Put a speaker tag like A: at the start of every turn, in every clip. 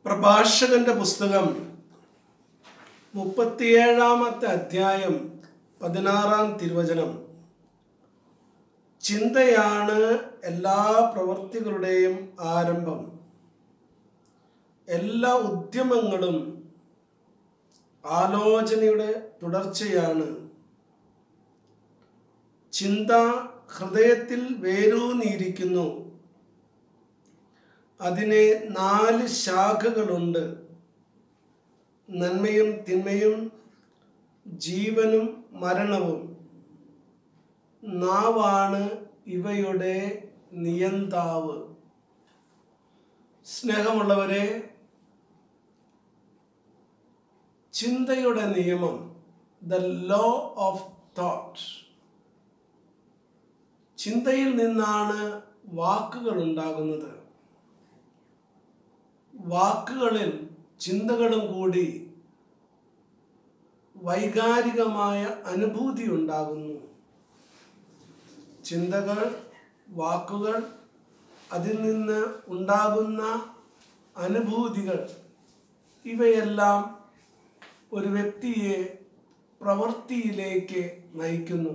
A: പ്രഭാഷകന്റെ പുസ്തകം മുപ്പത്തിയേഴാമത്തെ അധ്യായം പതിനാറാം തിരുവചനം ചിന്തയാണ് എല്ലാ പ്രവൃത്തികളുടെയും ആരംഭം എല്ലാ ഉദ്യമങ്ങളും ആലോചനയുടെ തുടർച്ചയാണ് ചിന്ത ഹൃദയത്തിൽ വേരൂന്നിയിരിക്കുന്നു അതിന് നാല് ശാഖകളുണ്ട് നന്മയും തിന്മയും ജീവനും മരണവും നാവാണ് ഇവയുടെ നിയന്താവ് സ്നേഹമുള്ളവരെ ചിന്തയുടെ നിയമം ദ ലോ ഓഫ് തോട്ട് ചിന്തയിൽ നിന്നാണ് വാക്കുകൾ ഉണ്ടാകുന്നത് വാക്കുകളിൽ ചിന്തകളും കൂടി വൈകാരികമായ അനുഭൂതി ഉണ്ടാകുന്നു ചിന്തകൾ വാക്കുകൾ അതിൽ നിന്ന് ഉണ്ടാകുന്ന അനുഭൂതികൾ ഇവയെല്ലാം ഒരു വ്യക്തിയെ പ്രവൃത്തിയിലേക്ക് നയിക്കുന്നു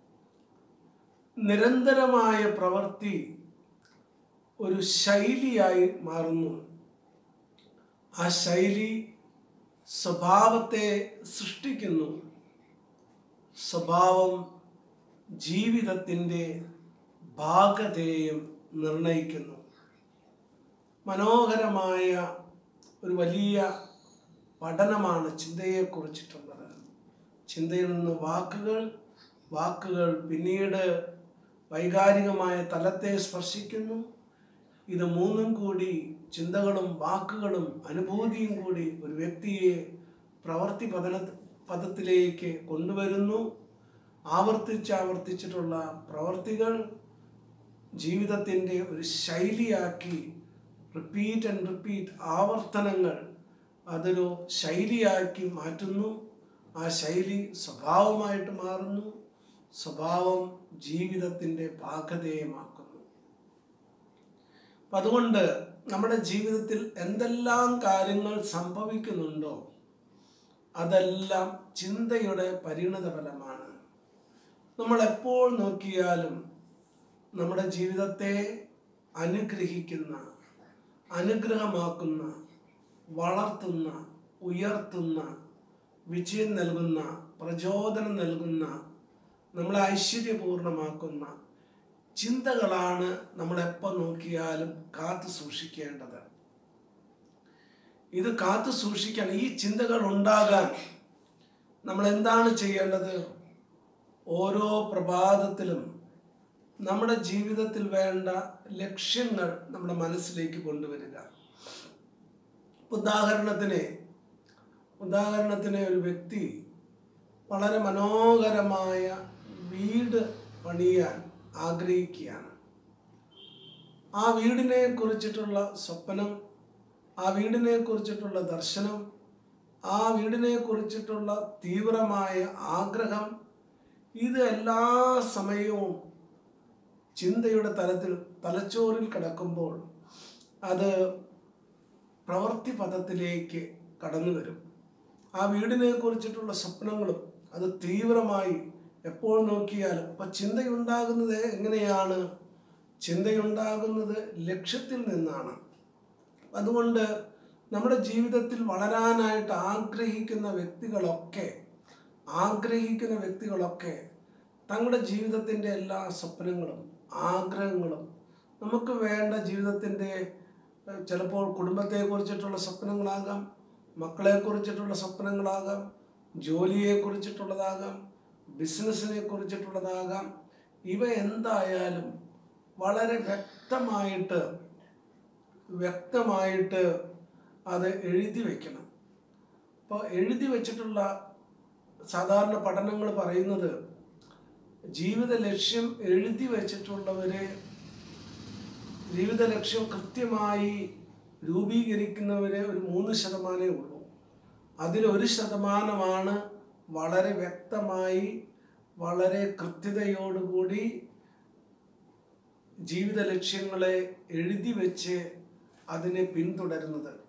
A: നിരന്തരമായ പ്രവൃത്തി ഒരു ശൈലിയായി മാറുന്നു ആ ശൈലി സ്വഭാവത്തെ സൃഷ്ടിക്കുന്നു സ്വഭാവം ജീവിതത്തിൻ്റെ ഭാഗതേയം നിർണയിക്കുന്നു മനോഹരമായ ഒരു വലിയ പഠനമാണ് ചിന്തയെക്കുറിച്ചിട്ടുള്ളത് ചിന്തയിൽ നിന്ന് വാക്കുകൾ വാക്കുകൾ പിന്നീട് വൈകാരികമായ തലത്തെ സ്പർശിക്കുന്നു ഇത് മൂന്നും കൂടി ചിന്തകളും വാക്കുകളും അനുഭൂതിയും കൂടി ഒരു വ്യക്തിയെ പ്രവൃത്തി പതന പദത്തിലേക്ക് കൊണ്ടുവരുന്നു ആവർത്തിച്ച് ആവർത്തിച്ചിട്ടുള്ള പ്രവർത്തികൾ ജീവിതത്തിൻ്റെ ഒരു ശൈലിയാക്കി റിപ്പീറ്റ് ആൻഡ് റിപ്പീറ്റ് ആവർത്തനങ്ങൾ അതൊരു ശൈലിയാക്കി മാറ്റുന്നു ആ ശൈലി സ്വഭാവമായിട്ട് മാറുന്നു സ്വഭാവം ജീവിതത്തിൻ്റെ ഭാഗധേയമാക്കുന്നു അപ്പം അതുകൊണ്ട് നമ്മുടെ ജീവിതത്തിൽ എന്തെല്ലാം കാര്യങ്ങൾ സംഭവിക്കുന്നുണ്ടോ അതെല്ലാം ചിന്തയുടെ പരിണത ഫലമാണ് നമ്മൾ എപ്പോൾ നോക്കിയാലും നമ്മുടെ ജീവിതത്തെ അനുഗ്രഹിക്കുന്ന അനുഗ്രഹമാക്കുന്ന വളർത്തുന്ന ഉയർത്തുന്ന വിജയം നൽകുന്ന പ്രചോദനം നൽകുന്ന നമ്മളെ ഐശ്വര്യപൂർണമാക്കുന്ന ചിന്തകളാണ് നമ്മൾ എപ്പോൾ നോക്കിയാലും കാത്തു സൂക്ഷിക്കേണ്ടത് ഇത് കാത്തു സൂക്ഷിക്കാൻ ഈ ചിന്തകൾ ഉണ്ടാകാൻ നമ്മൾ എന്താണ് ചെയ്യേണ്ടത് ഓരോ പ്രഭാതത്തിലും നമ്മുടെ ജീവിതത്തിൽ വേണ്ട ലക്ഷ്യങ്ങൾ നമ്മുടെ മനസ്സിലേക്ക് കൊണ്ടുവരിക ഉദാഹരണത്തിന് ഉദാഹരണത്തിന് ഒരു വ്യക്തി വളരെ മനോഹരമായ വീട് പണിയാൻ ആഗ്രഹിക്കുകയാണ് ആ വീടിനെ കുറിച്ചിട്ടുള്ള സ്വപ്നം ആ വീടിനെ കുറിച്ചിട്ടുള്ള ദർശനം ആ വീടിനെ കുറിച്ചിട്ടുള്ള തീവ്രമായ ആഗ്രഹം ഇത് എല്ലാ സമയവും ചിന്തയുടെ തലത്തിൽ തലച്ചോറിൽ കിടക്കുമ്പോൾ അത് പ്രവൃത്തി പദത്തിലേക്ക് കടന്നു വരും ആ വീടിനെ കുറിച്ചിട്ടുള്ള സ്വപ്നങ്ങളും അത് തീവ്രമായി എപ്പോൾ നോക്കിയാലും അപ്പൊ ചിന്തയുണ്ടാകുന്നത് എങ്ങനെയാണ് ചിന്തയുണ്ടാകുന്നത് ലക്ഷ്യത്തിൽ നിന്നാണ് അതുകൊണ്ട് നമ്മുടെ ജീവിതത്തിൽ വളരാനായിട്ട് ആഗ്രഹിക്കുന്ന വ്യക്തികളൊക്കെ ആഗ്രഹിക്കുന്ന വ്യക്തികളൊക്കെ തങ്ങളുടെ ജീവിതത്തിൻ്റെ എല്ലാ സ്വപ്നങ്ങളും ആഗ്രഹങ്ങളും നമുക്ക് വേണ്ട ജീവിതത്തിൻ്റെ ചിലപ്പോൾ കുടുംബത്തെ കുറിച്ചിട്ടുള്ള സ്വപ്നങ്ങളാകാം മക്കളെ കുറിച്ചിട്ടുള്ള സ്വപ്നങ്ങളാകാം ജോലിയെ കുറിച്ചിട്ടുള്ളതാകാം ബിസിനസ്സിനെ കുറിച്ചിട്ടുള്ളതാകാം ഇവ എന്തായാലും വളരെ വ്യക്തമായിട്ട് വ്യക്തമായിട്ട് അത് എഴുതി വയ്ക്കണം അപ്പോൾ എഴുതി വച്ചിട്ടുള്ള സാധാരണ പഠനങ്ങൾ പറയുന്നത് ജീവിത ലക്ഷ്യം എഴുതി വച്ചിട്ടുള്ളവരെ ജീവിത ലക്ഷ്യം കൃത്യമായി രൂപീകരിക്കുന്നവരെ ഒരു മൂന്ന് ശതമാനമേ ഉള്ളൂ അതിലൊരു ശതമാനമാണ് വളരെ വ്യക്തമായി വളരെ കൃത്യതയോടുകൂടി ജീവിത ലക്ഷ്യങ്ങളെ എഴുതി വെച്ച് അതിനെ പിന്തുടരുന്നത്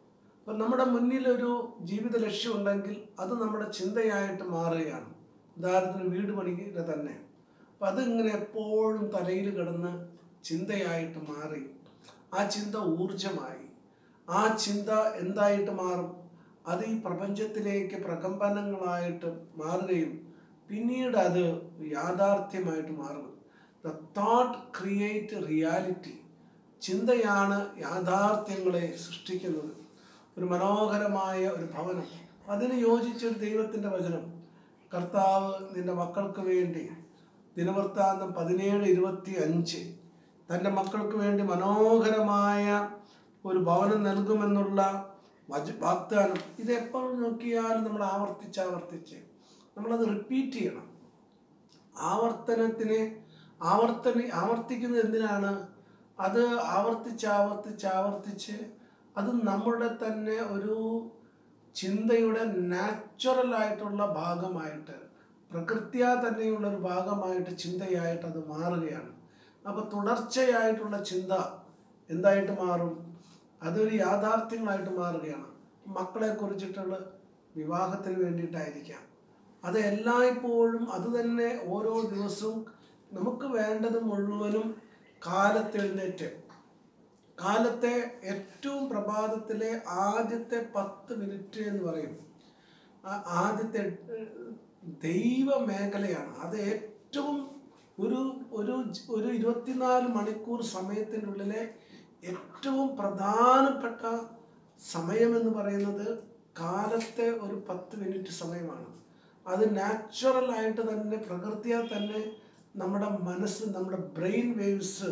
A: അപ്പം നമ്മുടെ മുന്നിൽ ഒരു ജീവിത ലക്ഷ്യം ഉണ്ടെങ്കിൽ അത് നമ്മുടെ ചിന്തയായിട്ട് മാറുകയാണ് ഉദാഹരണത്തിന് വീട് പണിക്കുക തന്നെ അപ്പം അതിങ്ങനെ എപ്പോഴും തലയിൽ കിടന്ന് ചിന്തയായിട്ട് മാറി ആ ചിന്ത ഊർജമായി ആ ചിന്ത എന്തായിട്ട് മാറും അത് ഈ പ്രപഞ്ചത്തിലേക്ക് പ്രകമ്പനങ്ങളായിട്ട് മാറുകയും പിന്നീട് അത് യാഥാർത്ഥ്യമായിട്ട് മാറും ദ തോട്ട് ക്രിയേറ്റ് റിയാലിറ്റി ചിന്തയാണ് യാഥാർത്ഥ്യങ്ങളെ സൃഷ്ടിക്കുന്നത് ഒരു മനോഹരമായ ഒരു ഭവനം അതിന് യോജിച്ചൊരു ദൈവത്തിൻ്റെ വചനം കർത്താവ് നിന്റെ മക്കൾക്ക് വേണ്ടി ദിനവൃത്താന്തം പതിനേഴ് ഇരുപത്തി അഞ്ച് തൻ്റെ മക്കൾക്ക് വേണ്ടി മനോഹരമായ ഒരു ഭവനം നൽകുമെന്നുള്ള വച വാഗ്ദാനം ഇത് എപ്പോൾ നോക്കിയാലും നമ്മൾ ആവർത്തിച്ച് ആവർത്തിച്ച് നമ്മളത് റിപ്പീറ്റ് ചെയ്യണം ആവർത്തനത്തിന് ആവർത്തന ആവർത്തിക്കുന്നത് എന്തിനാണ് അത് ആവർത്തിച്ച് ആവർത്തിച്ച് ആവർത്തിച്ച് അത് നമ്മുടെ തന്നെ ഒരു ചിന്തയുടെ നാച്ചുറൽ ആയിട്ടുള്ള ഭാഗമായിട്ട് പ്രകൃത്യാ തന്നെയുള്ള ഒരു ഭാഗമായിട്ട് ചിന്തയായിട്ട് അത് മാറുകയാണ് അപ്പോൾ തുടർച്ചയായിട്ടുള്ള ചിന്ത എന്തായിട്ട് മാറും അതൊരു യാഥാർത്ഥ്യങ്ങളായിട്ട് മാറുകയാണ് മക്കളെ കുറിച്ചിട്ടുള്ള വിവാഹത്തിന് വേണ്ടിയിട്ടായിരിക്കാം അത് എല്ലായ്പ്പോഴും അത് തന്നെ ഓരോ ദിവസവും നമുക്ക് വേണ്ടത് മുഴുവനും കാലത്തെഴുന്നേറ്റ് കാലത്തെ ഏറ്റവും പ്രഭാതത്തിലെ ആദ്യത്തെ പത്ത് മിനിറ്റ് എന്ന് പറയും ആ ആദ്യത്തെ ഏഹ്, ദൈവ മേഖലയാണ് അത് ഏറ്റവും ഒരു ഒരു ജ്- ഒരു ഇരുപത്തിനാല് മണിക്കൂർ സമയത്തിൻ്റെ ഉള്ളിലെ ഏറ്റവും പ്രധാനപ്പെട്ട സമയമെന്ന് പറയുന്നത് കാലത്തെ ഒരു പത്ത് മിനിറ്റ് സമയമാണ് അത് നാച്ചുറൽ ആയിട്ട് തന്നെ പ്രകൃതിയാൽ തന്നെ നമ്മുടെ മനസ്സ് നമ്മുടെ ബ്രെയിൻ വേവ്സ്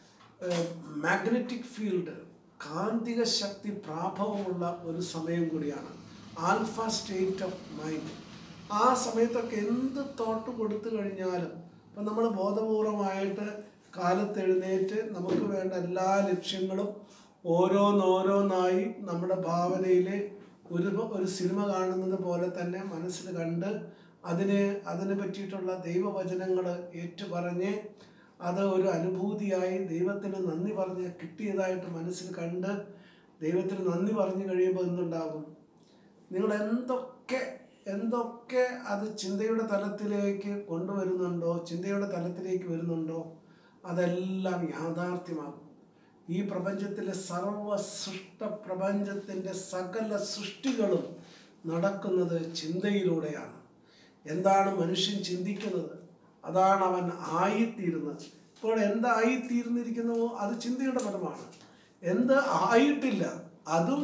A: മാഗ്നറ്റിക് ഫീൽഡ് കാന്തിക ശക്തി പ്രാഭവമുള്ള ഒരു സമയം കൂടിയാണ് ആൽഫ സ്റ്റേറ്റ് ഓഫ് മൈൻഡ് ആ സമയത്തൊക്കെ എന്ത് തോട്ട് കൊടുത്തു കഴിഞ്ഞാലും ഇപ്പം നമ്മൾ ബോധപൂർവമായിട്ട് കാലത്തെഴുന്നേറ്റ് നമുക്ക് വേണ്ട എല്ലാ ലക്ഷ്യങ്ങളും ഓരോന്നോരോന്നായി നമ്മുടെ ഭാവനയിൽ ഒരു ഒരു സിനിമ കാണുന്നത് പോലെ തന്നെ മനസ്സിൽ കണ്ട് അതിന് അതിനെ പറ്റിയിട്ടുള്ള ദൈവവചനങ്ങൾ ഏറ്റുപറഞ്ഞ് അത് ഒരു അനുഭൂതിയായി ദൈവത്തിന് നന്ദി പറഞ്ഞ് കിട്ടിയതായിട്ട് മനസ്സിൽ കണ്ട് ദൈവത്തിന് നന്ദി പറഞ്ഞു കഴിയുമ്പോൾ എന്തുണ്ടാകും നിങ്ങൾ എന്തൊക്കെ എന്തൊക്കെ അത് ചിന്തയുടെ തലത്തിലേക്ക് കൊണ്ടുവരുന്നുണ്ടോ ചിന്തയുടെ തലത്തിലേക്ക് വരുന്നുണ്ടോ അതെല്ലാം യാഥാർത്ഥ്യമാകും ഈ പ്രപഞ്ചത്തിലെ സർവ സൃഷ്ട പ്രപഞ്ചത്തിൻ്റെ സകല സൃഷ്ടികളും നടക്കുന്നത് ചിന്തയിലൂടെയാണ് എന്താണ് മനുഷ്യൻ ചിന്തിക്കുന്നത് അതാണ് അവൻ ആയിത്തീരുന്നത് ഇപ്പോൾ എന്തായിത്തീർന്നിരിക്കുന്നുവോ അത് ചിന്തയുടെ ഫലമാണ് എന്ത് ആയിട്ടില്ല അതും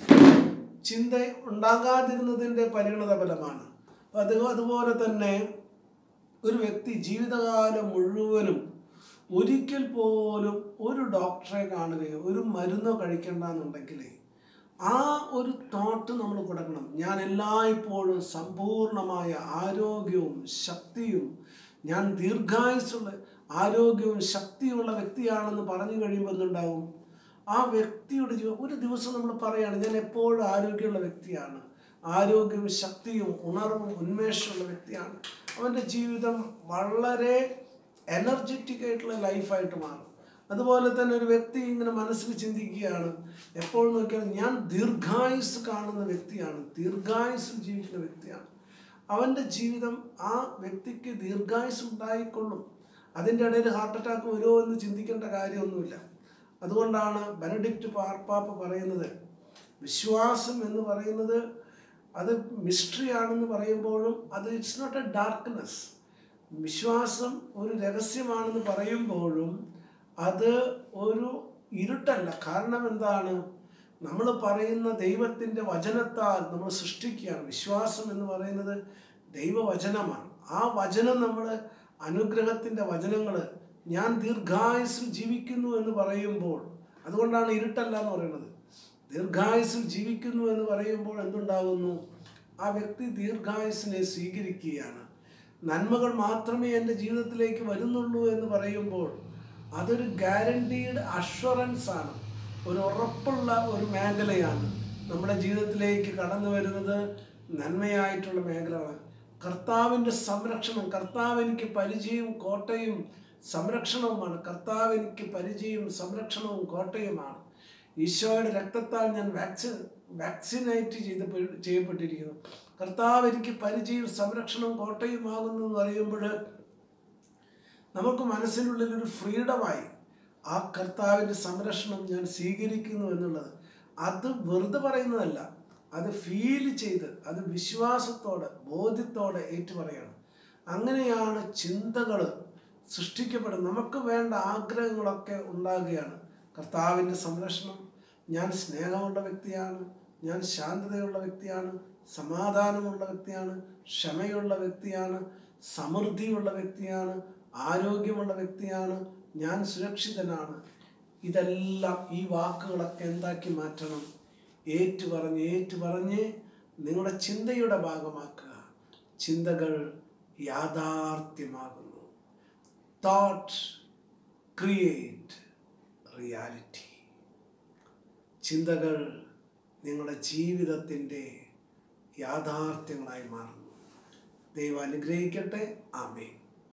A: ചിന്ത ഉണ്ടാകാതിരുന്നതിൻ്റെ പരിണത ഫലമാണ് അത് അതുപോലെ തന്നെ ഒരു വ്യക്തി ജീവിതകാലം മുഴുവനും ഒരിക്കൽ പോലും ഒരു ഡോക്ടറെ കാണുകയോ ഒരു മരുന്നോ കഴിക്കണ്ടെന്നുണ്ടെങ്കിൽ ആ ഒരു തോട്ട് നമ്മൾ കൊടുക്കണം ഞാൻ എല്ലായ്പ്പോഴും സമ്പൂർണമായ ആരോഗ്യവും ശക്തിയും ഞാൻ ദീർഘായുസുള്ള ആരോഗ്യവും ശക്തിയുള്ള വ്യക്തിയാണെന്ന് പറഞ്ഞു കഴിയുമ്പോൾ എന്തുണ്ടാവും ആ വ്യക്തിയുടെ ജീവൻ ഒരു ദിവസം നമ്മൾ പറയുകയാണ് ഞാൻ എപ്പോഴും ആരോഗ്യമുള്ള വ്യക്തിയാണ് ആരോഗ്യവും ശക്തിയും ഉണർവും ഉന്മേഷമുള്ള വ്യക്തിയാണ് അവൻ്റെ ജീവിതം വളരെ എനർജറ്റിക് ആയിട്ടുള്ള ലൈഫായിട്ട് മാറും അതുപോലെ തന്നെ ഒരു വ്യക്തി ഇങ്ങനെ മനസ്സിൽ ചിന്തിക്കുകയാണ് എപ്പോൾ നോക്കിയാലും ഞാൻ ദീർഘായുസ് കാണുന്ന വ്യക്തിയാണ് ദീർഘായുസ് ജീവിക്കുന്ന വ്യക്തിയാണ് അവൻ്റെ ജീവിതം ആ വ്യക്തിക്ക് ദീർഘായുസ് ഉണ്ടായിക്കൊള്ളും അതിൻ്റെ ഇടയിൽ ഹാർട്ട് അറ്റാക്ക് വരുമോ എന്ന് ചിന്തിക്കേണ്ട കാര്യമൊന്നുമില്ല അതുകൊണ്ടാണ് ബെനഡിക്റ്റ് പാർപ്പാപ്പ പറയുന്നത് വിശ്വാസം എന്ന് പറയുന്നത് അത് മിസ്റ്ററി ആണെന്ന് പറയുമ്പോഴും അത് ഇറ്റ്സ് നോട്ട് എ ഡാർക്ക്നെസ് വിശ്വാസം ഒരു രഹസ്യമാണെന്ന് പറയുമ്പോഴും അത് ഒരു ഇരുട്ടല്ല കാരണം എന്താണ് നമ്മൾ പറയുന്ന ദൈവത്തിൻ്റെ വചനത്താൽ നമ്മൾ സൃഷ്ടിക്കുകയാണ് വിശ്വാസം എന്ന് പറയുന്നത് ദൈവവചനമാണ് ആ വചനം നമ്മൾ അനുഗ്രഹത്തിൻ്റെ വചനങ്ങൾ ഞാൻ ദീർഘായുസിൽ ജീവിക്കുന്നു എന്ന് പറയുമ്പോൾ അതുകൊണ്ടാണ് ഇരുട്ടല്ല എന്ന് പറയുന്നത് ദീർഘായുസിൽ ജീവിക്കുന്നു എന്ന് പറയുമ്പോൾ എന്തുണ്ടാകുന്നു ആ വ്യക്തി ദീർഘായുസിനെ സ്വീകരിക്കുകയാണ് നന്മകൾ മാത്രമേ എൻ്റെ ജീവിതത്തിലേക്ക് വരുന്നുള്ളൂ എന്ന് പറയുമ്പോൾ അതൊരു ഗ്യാരണ്ടീഡ് അഷ്വറൻസ് ആണ് ഒരു ഉറപ്പുള്ള ഒരു മേഖലയാണ് നമ്മുടെ ജീവിതത്തിലേക്ക് കടന്നു വരുന്നത് നന്മയായിട്ടുള്ള മേഖലകളാണ് കർത്താവിൻ്റെ സംരക്ഷണം കർത്താവ് എനിക്ക് പരിചയവും കോട്ടയും സംരക്ഷണവുമാണ് കർത്താവ് എനിക്ക് പരിചയവും സംരക്ഷണവും കോട്ടയുമാണ് ഈശോയുടെ രക്തത്താൽ ഞാൻ വാക്സിൻ വാക്സിനേറ്റ് ചെയ്ത് ചെയ്യപ്പെട്ടിരിക്കുന്നു കർത്താവ് എനിക്ക് പരിചയം സംരക്ഷണം കോട്ടയുമാകുന്നു എന്ന് പറയുമ്പോൾ നമുക്ക് മനസ്സിനുള്ളിൽ ഒരു ഫ്രീഡമായി ആ കർത്താവിൻ്റെ സംരക്ഷണം ഞാൻ സ്വീകരിക്കുന്നു എന്നുള്ളത് അത് വെറുതെ പറയുന്നതല്ല അത് ഫീൽ ചെയ്ത് അത് വിശ്വാസത്തോടെ ബോധ്യത്തോടെ ഏറ്റുപറയാണ് അങ്ങനെയാണ് ചിന്തകൾ സൃഷ്ടിക്കപ്പെടുന്നത് നമുക്ക് വേണ്ട ആഗ്രഹങ്ങളൊക്കെ ഉണ്ടാകുകയാണ് കർത്താവിൻ്റെ സംരക്ഷണം ഞാൻ സ്നേഹമുള്ള വ്യക്തിയാണ് ഞാൻ ശാന്തതയുള്ള വ്യക്തിയാണ് സമാധാനമുള്ള വ്യക്തിയാണ് ക്ഷമയുള്ള വ്യക്തിയാണ് സമൃദ്ധിയുള്ള വ്യക്തിയാണ് ആരോഗ്യമുള്ള വ്യക്തിയാണ് ഞാൻ സുരക്ഷിതനാണ് ഇതെല്ലാം ഈ വാക്കുകളൊക്കെ എന്താക്കി മാറ്റണം ഏറ്റു പറഞ്ഞ് ഏറ്റു പറഞ്ഞ് നിങ്ങളുടെ ചിന്തയുടെ ഭാഗമാക്കുക ചിന്തകൾ യാഥാർത്ഥ്യമാകുന്നു തോട്ട് ക്രിയേറ്റ് റിയാലിറ്റി ചിന്തകൾ നിങ്ങളുടെ ജീവിതത്തിൻ്റെ യാഥാർത്ഥ്യങ്ങളായി മാറുന്നു ദൈവം അനുഗ്രഹിക്കട്ടെ ആമേൻ